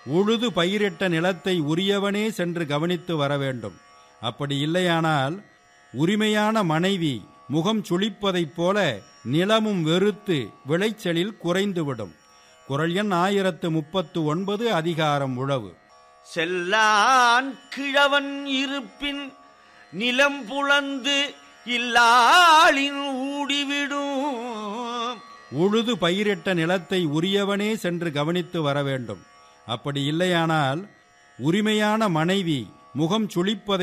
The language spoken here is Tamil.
உழுது பயிரிட்ட நிலத்தை உரியவனே சென்று கவனித்து வர வேண்டும் அப்படி இல்லையானால் உரிமையான மனைவி முகம் சுளிப்பதைப் போல நிலமும் வெறுத்து விளைச்சலில் குறைந்துவிடும் குரல் எண் ஆயிரத்து முப்பத்து ஒன்பது அதிகாரம் உழவு செல்லான் கிழவன் இருப்பின் நிலம் புலந்து இல்லாளின் ஊடிவிடும் உழுது பயிரிட்ட நிலத்தை உரியவனே சென்று கவனித்து வர வேண்டும் அப்படி இல்லையானால் உரிமையான மனைவி முகம் சுளிப்பதை